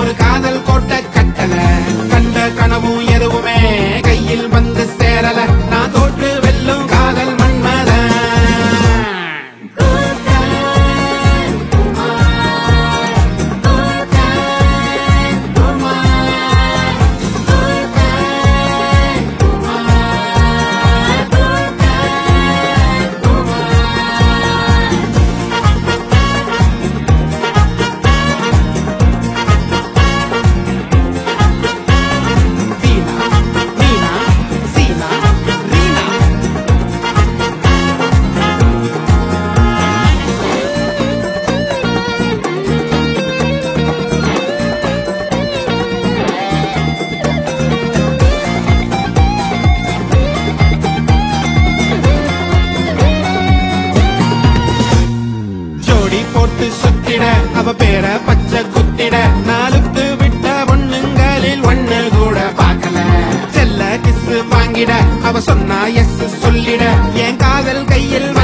ஒரு காதல் கோட்டை கட்டல கண்ட கனவும் எதுவுமே கையில் வந்து சேரல நான் தோற்று வெல்லும் காதல் மன்மத வீணா மீனா சீனா ரீனா ஜோடி போட்டு சுத்திட அவ பேர பச்சை குத்திட நாளுக்கு விட்ட ஒண்ணுங்களில் ஒண்ணு கூட பார்க்கல செல்ல கிஸ் வாங்கிட அவ சொன்னா எஸ் சொல்லிட என் காதல் கையில்